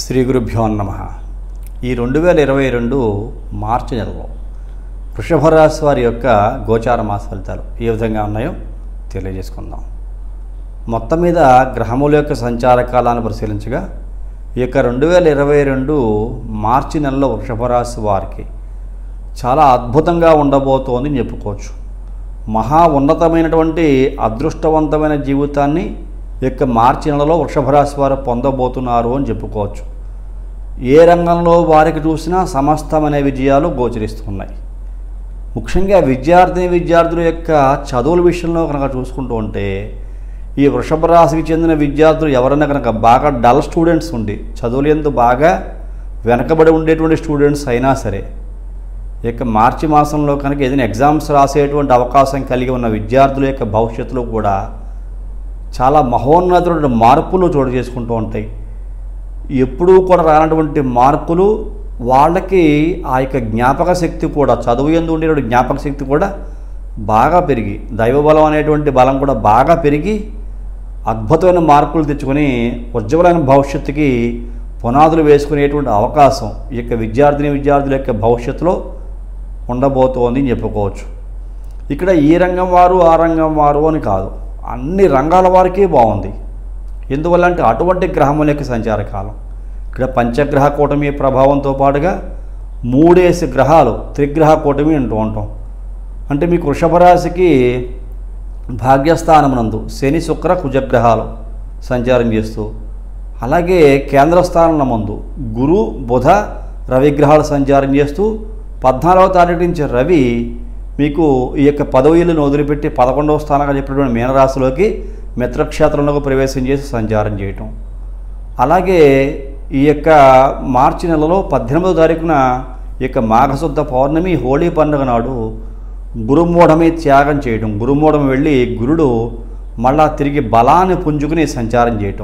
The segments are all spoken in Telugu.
శ్రీ గురుభ్యో నమ ఈ రెండు వేల ఇరవై రెండు మార్చి నెలలో వృషభ రాశి వారి యొక్క గోచార మాస ఫలితాలు ఏ విధంగా ఉన్నాయో తెలియజేసుకుందాం మొత్తం మీద గ్రహముల యొక్క సంచార కాలాన్ని పరిశీలించగా ఈ యొక్క రెండు వేల ఇరవై రెండు మార్చి నెలలో వృషభ రాశి వారికి చాలా అద్భుతంగా ఉండబోతోంది అని చెప్పుకోవచ్చు మహా ఉన్నతమైనటువంటి అదృష్టవంతమైన జీవితాన్ని ఈ యొక్క మార్చి నెలలో వృషభ రాశి వారు పొందబోతున్నారు అని చెప్పుకోవచ్చు ఏ రంగంలో వారికి చూసినా సమస్తమైన విజయాలు గోచరిస్తున్నాయి ముఖ్యంగా విద్యార్థిని విద్యార్థుల యొక్క చదువుల విషయంలో కనుక చూసుకుంటూ ఉంటే ఈ వృషభ రాశికి చెందిన విద్యార్థులు ఎవరైనా కనుక బాగా డల్ స్టూడెంట్స్ ఉండి చదువులు ఎందు బాగా వెనకబడి ఉండేటువంటి స్టూడెంట్స్ అయినా సరే ఈ యొక్క మార్చి మాసంలో కనుక ఏదైనా ఎగ్జామ్స్ రాసేటువంటి అవకాశం కలిగి ఉన్న విద్యార్థుల యొక్క భవిష్యత్తులో కూడా చాలా మహోన్నతమైన మార్పులు చోటు చేసుకుంటూ ఉంటాయి ఎప్పుడూ కూడా రానటువంటి మార్పులు వాళ్ళకి ఆ యొక్క జ్ఞాపక శక్తి కూడా చదువు ఎందు ఉండేటువంటి జ్ఞాపక శక్తి కూడా బాగా పెరిగి దైవబలం అనేటువంటి బలం కూడా బాగా పెరిగి అద్భుతమైన మార్పులు తెచ్చుకొని ఉజ్వలమైన భవిష్యత్తుకి పునాదులు వేసుకునేటువంటి అవకాశం ఈ యొక్క విద్యార్థిని విద్యార్థుల యొక్క భవిష్యత్తులో ఉండబోతోంది అని చెప్పుకోవచ్చు ఇక్కడ ఈ రంగం వారు ఆ రంగం వారు అని కాదు అన్ని రంగాల వారికి బాగుంది ఎందువల్ల అంటే అటువంటి గ్రహముల యొక్క సంచార కాలం ఇక్కడ పంచగ్రహ కూటమి ప్రభావంతో పాటుగా మూడేసి గ్రహాలు త్రిగ్రహ కూటమి అంటూ ఉంటాం అంటే మీకు వృషభ రాశికి భాగ్యస్థానమునందు శని శుక్ర కుజగ్రహాలు సంచారం చేస్తూ అలాగే కేంద్ర స్థానం ముందు గురు బుధ రవిగ్రహాలు సంచారం చేస్తూ పద్నాలుగవ తారీఖు నుంచి రవి మీకు ఈ యొక్క పదవీలను వదిలిపెట్టి పదకొండవ స్థానంగా చెప్పినటువంటి మీనరాశిలోకి మిత్రక్షేత్రంలోకి ప్రవేశం చేసి సంచారం చేయటం అలాగే ఈ యొక్క మార్చి నెలలో పద్దెనిమిదవ తారీఖున ఈ యొక్క మాఘశుద్ధ పౌర్ణమి హోళీ పండుగ నాడు గురుమూఢమి త్యాగం చేయటం గురుమూఢం వెళ్ళి గురుడు మళ్ళా తిరిగి బలాన్ని పుంజుకుని సంచారం చేయటం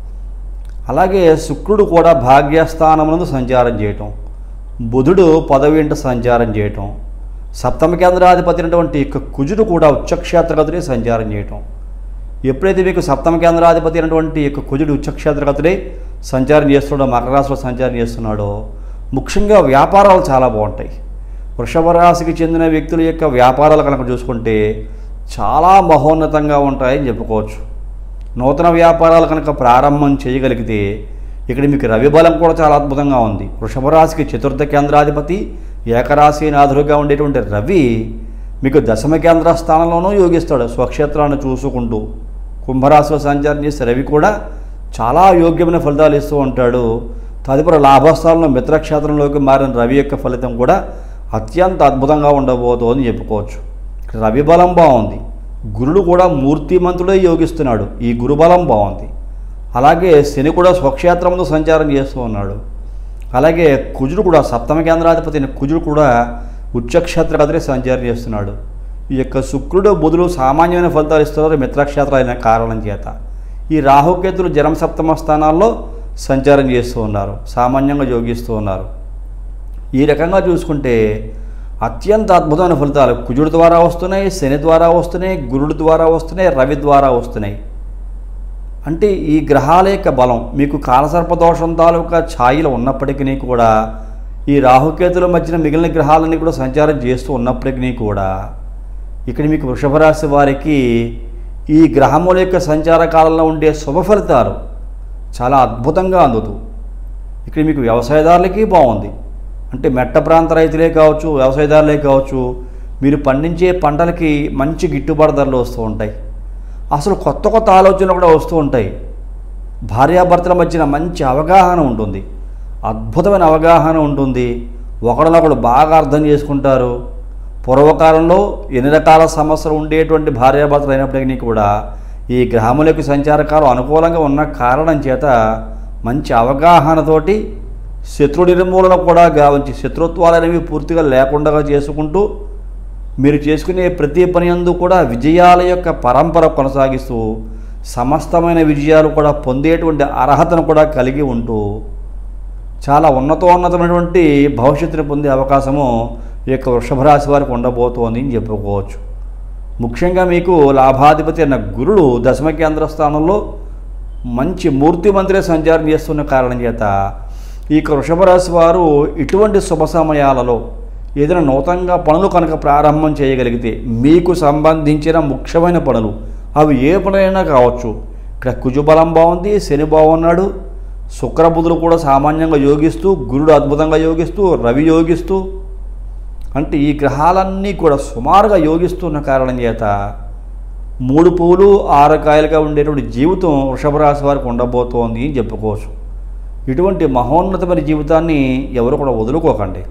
అలాగే శుక్రుడు కూడా భాగ్యస్థానమునందు సంచారం చేయటం బుధుడు పదవింట సంచారం చేయటం సప్తమ కేంద్రాధిపతి అయినటువంటి యొక్క కుజుడు కూడా ఉచ్చక్షేత్రగతుడే సంచారం చేయటం ఎప్పుడైతే మీకు సప్తమ కేంద్రాధిపతి అయినటువంటి యొక్క కుజుడు ఉచ్చక్షేత్రగతుడే సంచారం చేస్తున్నాడో మకర రాశిలో సంచారం చేస్తున్నాడో ముఖ్యంగా వ్యాపారాలు చాలా బాగుంటాయి వృషభ రాశికి చెందిన వ్యక్తుల యొక్క వ్యాపారాలు కనుక చూసుకుంటే చాలా మహోన్నతంగా ఉంటాయని చెప్పుకోవచ్చు నూతన వ్యాపారాలు కనుక ప్రారంభం చేయగలిగితే ఇక్కడ మీకు రవి బలం కూడా చాలా అద్భుతంగా ఉంది వృషభ రాశికి చతుర్థ కేంద్రాధిపతి ఏకరాశి నాథుడుగా ఉండేటువంటి రవి మీకు దశమ కేంద్ర స్థానంలోనూ యోగిస్తాడు స్వక్షేత్రాన్ని చూసుకుంటూ కుంభరాశిలో సంచారం చేసే రవి కూడా చాలా యోగ్యమైన ఫలితాలు ఇస్తూ ఉంటాడు తదుపరి లాభస్థానంలో మిత్రక్షేత్రంలోకి మారిన రవి యొక్క ఫలితం కూడా అత్యంత అద్భుతంగా ఉండబోతోంది చెప్పుకోవచ్చు రవి బలం బాగుంది గురుడు కూడా మూర్తిమంతుడే యోగిస్తున్నాడు ఈ గురుబలం బాగుంది అలాగే శని కూడా స్వక్షేత్రంలో సంచారం చేస్తూ ఉన్నాడు అలాగే కుజుడు కూడా సప్తమ కేంద్రాధిపతి అయిన కుజుడు కూడా ఉచ్చక్షేత్రగతిని సంచారం చేస్తున్నాడు ఈ యొక్క శుక్రుడు బుధుడు సామాన్యమైన ఫలితాలు ఇస్తున్నారు మిత్రక్షేత్రం అయిన కారణం చేత ఈ రాహుకేతులు జనం సప్తమ స్థానాల్లో సంచారం చేస్తూ ఉన్నారు సామాన్యంగా యోగిస్తూ ఉన్నారు ఈ రకంగా చూసుకుంటే అత్యంత అద్భుతమైన ఫలితాలు కుజుడు ద్వారా వస్తున్నాయి శని ద్వారా వస్తున్నాయి గురుడు ద్వారా వస్తున్నాయి రవి ద్వారా వస్తున్నాయి అంటే ఈ గ్రహాల యొక్క బలం మీకు కాలసర్ప దోషం తాలూకా ఛాయలు ఉన్నప్పటికీ కూడా ఈ రాహుకేతుల మధ్యన మిగిలిన గ్రహాలన్నీ కూడా సంచారం చేస్తూ ఉన్నప్పటికీ కూడా ఇక్కడ మీకు వృషభ రాశి వారికి ఈ గ్రహముల యొక్క సంచార కాలంలో ఉండే శుభ ఫలితాలు చాలా అద్భుతంగా అందుతూ ఇక్కడ మీకు వ్యవసాయదారులకి బాగుంది అంటే మెట్ట ప్రాంత రైతులే కావచ్చు వ్యవసాయదారులే కావచ్చు మీరు పండించే పంటలకి మంచి గిట్టుబాటు ధరలు వస్తూ ఉంటాయి అసలు కొత్త కొత్త ఆలోచనలు కూడా వస్తూ ఉంటాయి భార్యాభర్తల మధ్యన మంచి అవగాహన ఉంటుంది అద్భుతమైన అవగాహన ఉంటుంది ఒకరినొకడు బాగా అర్థం చేసుకుంటారు పూర్వకాలంలో ఎన్ని రకాల సమస్యలు ఉండేటువంటి భార్యాభర్తలు అయినప్పటికీ కూడా ఈ గ్రహములకు సంచారకాలం అనుకూలంగా ఉన్న కారణం చేత మంచి అవగాహనతోటి శత్రు నిర్మూలన కూడా గావించి శత్రుత్వాలు అనేవి పూర్తిగా లేకుండా చేసుకుంటూ మీరు చేసుకునే ప్రతి పని అందు కూడా విజయాల యొక్క పరంపర కొనసాగిస్తూ సమస్తమైన విజయాలు కూడా పొందేటువంటి అర్హతను కూడా కలిగి ఉంటూ చాలా ఉన్నతోన్నతమైనటువంటి భవిష్యత్తుని పొందే అవకాశము ఈ యొక్క వృషభ రాశి వారికి ఉండబోతోంది అని చెప్పుకోవచ్చు ముఖ్యంగా మీకు లాభాధిపతి అన్న గురుడు దశమ కేంద్ర స్థానంలో మంచి మూర్తిమంతులే సంచారం చేస్తున్న కారణం చేత ఈ యొక్క వృషభ రాశి వారు ఇటువంటి శుభ సమయాలలో ఏదైనా నూతనంగా పనులు కనుక ప్రారంభం చేయగలిగితే మీకు సంబంధించిన ముఖ్యమైన పనులు అవి ఏ పనులైనా కావచ్చు ఇక్కడ కుజుబలం బాగుంది శని బాగున్నాడు శుక్రబుధులు కూడా సామాన్యంగా యోగిస్తూ గురుడు అద్భుతంగా యోగిస్తూ రవి యోగిస్తూ అంటే ఈ గ్రహాలన్నీ కూడా సుమారుగా యోగిస్తున్న కారణం చేత మూడు పువ్వులు ఆరు కాయలుగా ఉండేటువంటి జీవితం వృషభ రాశి వారికి ఉండబోతోంది అని చెప్పుకోవచ్చు ఇటువంటి మహోన్నతమైన జీవితాన్ని ఎవరు కూడా వదులుకోకండి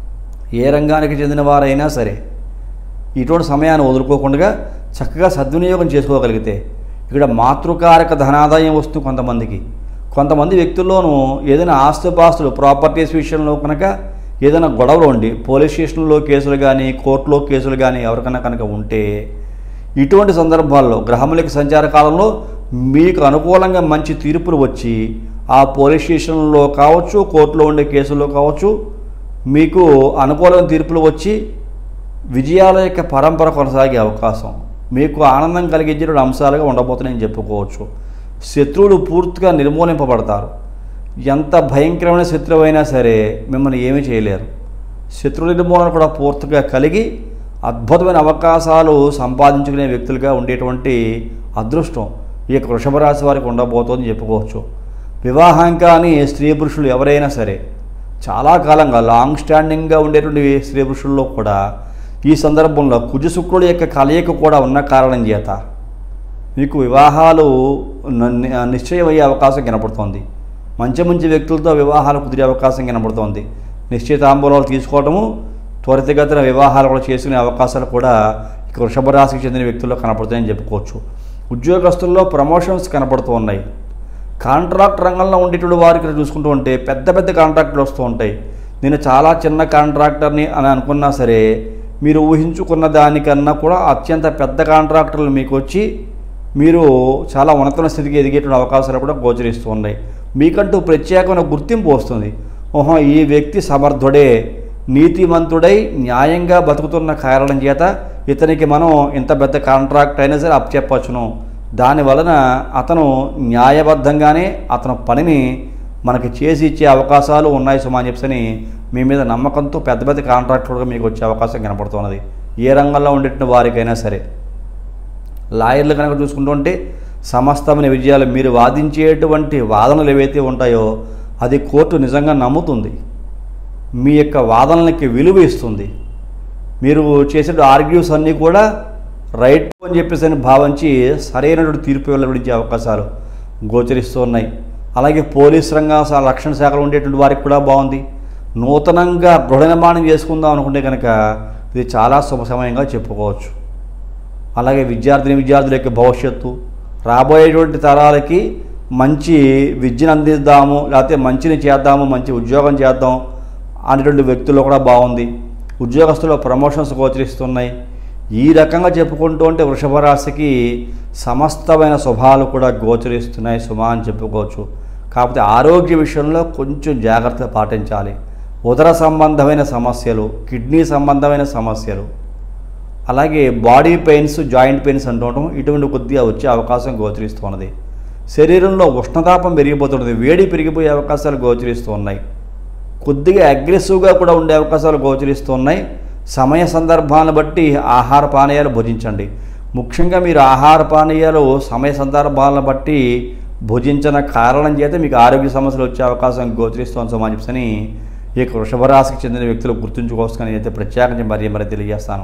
ఏ రంగానికి చెందిన వారైనా సరే ఇటువంటి సమయాన్ని వదులుకోకుండా చక్కగా సద్వినియోగం చేసుకోగలిగితే ఇక్కడ మాతృకారక ధనాదాయం వస్తుంది కొంతమందికి కొంతమంది వ్యక్తుల్లోనూ ఏదైనా ఆస్తుపాస్తులు ప్రాపర్టీస్ విషయంలో కనుక ఏదైనా గొడవలు ఉండి పోలీస్ స్టేషన్లో కేసులు కానీ కోర్టులో కేసులు కానీ ఎవరికైనా కనుక ఉంటే ఇటువంటి సందర్భాల్లో గ్రహములకి సంచార కాలంలో మీకు అనుకూలంగా మంచి తీర్పులు వచ్చి ఆ పోలీస్ స్టేషన్లో కావచ్చు కోర్టులో ఉండే కేసుల్లో కావచ్చు మీకు అనుకూలమైన తీర్పులు వచ్చి విజయాల యొక్క పరంపర కొనసాగే అవకాశం మీకు ఆనందం కలిగించే అంశాలుగా ఉండబోతున్నాయని చెప్పుకోవచ్చు శత్రువులు పూర్తిగా నిర్మూలింపబడతారు ఎంత భయంకరమైన శత్రువు అయినా సరే మిమ్మల్ని ఏమీ చేయలేరు శత్రు నిర్మూలన కూడా పూర్తిగా కలిగి అద్భుతమైన అవకాశాలు సంపాదించుకునే వ్యక్తులుగా ఉండేటువంటి అదృష్టం ఈ యొక్క వృషభ రాశి వారికి ఉండబోతోందని చెప్పుకోవచ్చు వివాహం కానీ స్త్రీ పురుషులు ఎవరైనా సరే చాలా కాలంగా లాంగ్ స్టాండింగ్గా ఉండేటువంటి స్త్రీ పురుషుల్లో కూడా ఈ సందర్భంలో కుజ శుక్రుడు యొక్క కలయిక కూడా ఉన్న కారణం చేత మీకు వివాహాలు న- నిశ్చయం అయ్యే అవకాశం కనపడుతోంది మంచి మంచి వ్యక్తులతో వివాహాలు కుదిరే అవకాశం కనపడుతోంది నిశ్చితాంబూలాలు తీసుకోవడము త్వరితగతిన వివాహాలు కూడా చేసుకునే అవకాశాలు కూడా ఇక వృషభ రాశికి చెందిన వ్యక్తుల్లో కనపడుతాయని చెప్పుకోవచ్చు ఉద్యోగస్తుల్లో ప్రమోషన్స్ కనపడుతూ ఉన్నాయి కాంట్రాక్ట్ రంగంలో ఉండేటువంటి వారికి చూసుకుంటూ ఉంటే పెద్ద పెద్ద కాంట్రాక్టులు వస్తూ ఉంటాయి నేను చాలా చిన్న కాంట్రాక్టర్ని అని అనుకున్నా సరే మీరు ఊహించుకున్న దానికన్నా కూడా అత్యంత పెద్ద కాంట్రాక్టర్లు మీకు వచ్చి మీరు చాలా ఉన్నతమైన స్థితికి ఎదిగేటువంటి అవకాశాలు కూడా గోచరిస్తూ ఉన్నాయి మీకంటూ ప్రత్యేకమైన గుర్తింపు వస్తుంది ఓహో ఈ వ్యక్తి సమర్థుడే నీతిమంతుడై న్యాయంగా బతుకుతున్న కారణం చేత ఇతనికి మనం ఇంత పెద్ద కాంట్రాక్ట్ అయినా సరే అప్పచెప్పచ్చును దాని వలన అతను న్యాయబద్ధంగానే అతను పనిని మనకి చేసి ఇచ్చే అవకాశాలు ఉన్నాయి సుమా అని చెప్పని మీ మీద నమ్మకంతో పెద్ద పెద్ద కాంట్రాక్టర్గా మీకు వచ్చే అవకాశం కనపడుతున్నది ఏ రంగంలో ఉండేటువంటి వారికైనా సరే లాయర్లు కనుక చూసుకుంటుంటే సమస్తమైన విజయాలు మీరు వాదించేటువంటి వాదనలు ఏవైతే ఉంటాయో అది కోర్టు నిజంగా నమ్ముతుంది మీ యొక్క వాదనలకి విలువ ఇస్తుంది మీరు చేసే ఆర్గ్యూస్ అన్నీ కూడా రైట్ అని చెప్పేసి అని భావించి సరైనటువంటి తీర్పు వెల్లడించే అవకాశాలు గోచరిస్తూ ఉన్నాయి అలాగే పోలీస్ రంగ స- రక్షణ శాఖలో ఉండేటువంటి వారికి కూడా బాగుంది నూతనంగా గృహ నిర్మాణం చేసుకుందాం అనుకుంటే కనుక ఇది చాలా శుభ సమయంగా చెప్పుకోవచ్చు అలాగే విద్యార్థిని విద్యార్థుల యొక్క భవిష్యత్తు రాబోయేటువంటి తరాలకి మంచి విద్యను అందిద్దాము లేకపోతే మంచిని చేద్దాము మంచి ఉద్యోగం చేద్దాం అనేటువంటి వ్యక్తుల్లో కూడా బాగుంది ఉద్యోగస్తుల్లో ప్రమోషన్స్ గోచరిస్తున్నాయి ఈ రకంగా చెప్పుకుంటూ ఉంటే వృషభ రాశికి సమస్తమైన శుభాలు కూడా గోచరిస్తున్నాయి సుమా అని చెప్పుకోవచ్చు కాకపోతే ఆరోగ్య విషయంలో కొంచెం జాగ్రత్త పాటించాలి ఉదర సంబంధమైన సమస్యలు కిడ్నీ సంబంధమైన సమస్యలు అలాగే బాడీ పెయిన్స్ జాయింట్ పెయిన్స్ అంటూ ఉంటాం ఇటువంటి కొద్దిగా వచ్చే అవకాశం గోచరిస్తున్నది శరీరంలో ఉష్ణతాపం పెరిగిపోతున్నది వేడి పెరిగిపోయే అవకాశాలు గోచరిస్తూ ఉన్నాయి కొద్దిగా అగ్రెసివ్గా కూడా ఉండే అవకాశాలు గోచరిస్తూ ఉన్నాయి సమయ సందర్భాలను బట్టి ఆహార పానీయాలు భుజించండి ముఖ్యంగా మీరు ఆహార పానీయాలు సమయ సందర్భాలను బట్టి భుజించిన కారణం చేత మీకు ఆరోగ్య సమస్యలు వచ్చే అవకాశం గోచరిస్తోంది సుమా చెప్పని ఈ యొక్క వృషభ రాశికి చెందిన వ్యక్తులు గుర్తుంచుకోవచ్చుకొని అయితే ప్రత్యేకించి మరీ మరీ తెలియజేస్తాను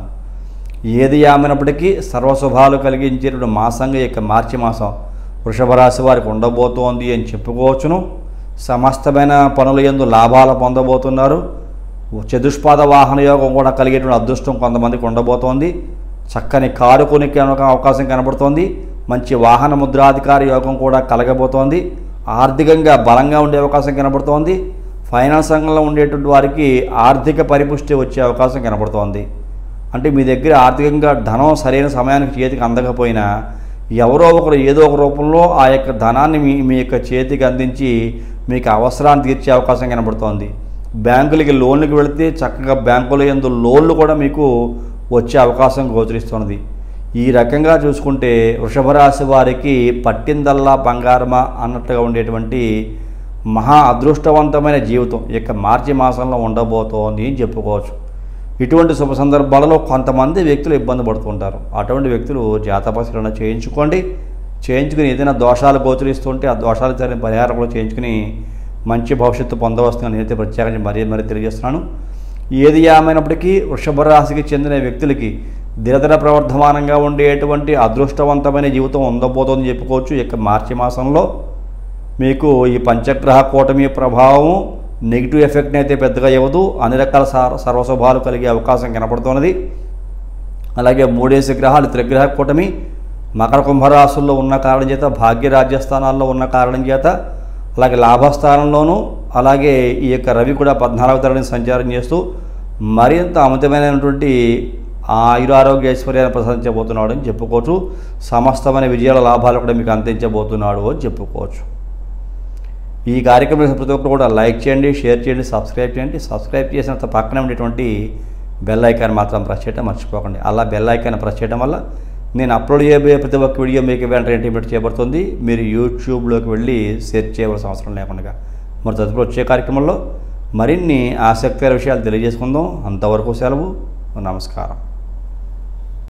ఏది ఏమైనప్పటికీ సర్వశుభాలు కలిగించేటువంటి మాసంగా ఈ యొక్క మార్చి మాసం వృషభ రాశి వారికి ఉండబోతోంది అని చెప్పుకోవచ్చును సమస్తమైన పనుల యందు లాభాలు పొందబోతున్నారు చతుష్పాద వాహన యోగం కూడా కలిగేటువంటి అదృష్టం కొంతమందికి ఉండబోతోంది చక్కని కారు కొనికే అవకాశం కనబడుతోంది మంచి వాహన ముద్రాధికారి యోగం కూడా కలగబోతోంది ఆర్థికంగా బలంగా ఉండే అవకాశం కనబడుతోంది ఫైనాన్స్ రంగంలో ఉండేటువంటి వారికి ఆర్థిక పరిపుష్టి వచ్చే అవకాశం కనబడుతోంది అంటే మీ దగ్గర ఆర్థికంగా ధనం సరైన సమయానికి చేతికి అందకపోయినా ఎవరో ఒకరు ఏదో ఒక రూపంలో ఆ యొక్క ధనాన్ని మీ మీ యొక్క చేతికి అందించి మీకు అవసరాన్ని తీర్చే అవకాశం కనబడుతోంది బ్యాంకులకి లోన్లకు వెళితే చక్కగా బ్యాంకుల ఎందు లోన్లు కూడా మీకు వచ్చే అవకాశం గోచరిస్తున్నది ఈ రకంగా చూసుకుంటే వృషభ రాశి వారికి పట్టిందల్లా బంగారమా అన్నట్టుగా ఉండేటువంటి మహా అదృష్టవంతమైన జీవితం ఇక మార్చి మాసంలో ఉండబోతోంది అని చెప్పుకోవచ్చు ఇటువంటి శుభ సందర్భాలలో కొంతమంది వ్యక్తులు ఇబ్బంది పడుతుంటారు అటువంటి వ్యక్తులు జాతపరిశీలన చేయించుకోండి చేయించుకుని ఏదైనా దోషాలు గోచరిస్తుంటే ఆ దోషాలు సరైన పరిహారం కూడా చేయించుకుని మంచి భవిష్యత్తు పొందవస్తుందని నేనైతే ప్రత్యేకంగా మరీ మరీ తెలియజేస్తున్నాను ఏది ఏమైనప్పటికీ వృషభ రాశికి చెందిన వ్యక్తులకి దినదిన ప్రవర్ధమానంగా ఉండేటువంటి అదృష్టవంతమైన జీవితం ఉండబోతోందని చెప్పుకోవచ్చు ఇక మార్చి మాసంలో మీకు ఈ పంచగ్రహ కూటమి ప్రభావం నెగిటివ్ ఎఫెక్ట్ని అయితే పెద్దగా ఇవ్వదు అన్ని రకాల సర్ సర్వశుభాలు కలిగే అవకాశం కనపడుతున్నది అలాగే మూడేసి గ్రహాలు త్రిగ్రహ కూటమి మకర కుంభరాశుల్లో ఉన్న కారణం చేత భాగ్య రాజ్యస్థానాల్లో ఉన్న కారణం చేత అలాగే లాభస్థానంలోనూ అలాగే ఈ యొక్క రవి కూడా పద్నాలుగవ తరగతి సంచారం చేస్తూ మరింత అమితమైనటువంటి ఆయురారోగ్య ఐశ్వర్యాన్ని ప్రసాదించబోతున్నాడు అని చెప్పుకోవచ్చు సమస్తమైన విజయాల లాభాలు కూడా మీకు అందించబోతున్నాడు అని చెప్పుకోవచ్చు ఈ కార్యక్రమం ప్రతి ఒక్కరు కూడా లైక్ చేయండి షేర్ చేయండి సబ్స్క్రైబ్ చేయండి సబ్స్క్రైబ్ చేసిన తర్వాత పక్కనే ఉండేటువంటి బెల్ ఐకాన్ మాత్రం ప్రెస్ చేయడం మర్చిపోకండి అలా బెల్ ఐకాన్ ప్రెస్ చేయడం వల్ల నేను అప్లోడ్ చేయబోయే ప్రతి ఒక్క వీడియో మీకు వెంటనే ఇంటిమేట్ చేయబడుతుంది మీరు యూట్యూబ్లోకి వెళ్ళి సెర్చ్ చేయవలసిన అవసరం లేకుండా మరి తదుపరి వచ్చే కార్యక్రమంలో మరిన్ని ఆసక్తికర విషయాలు తెలియజేసుకుందాం అంతవరకు సెలవు నమస్కారం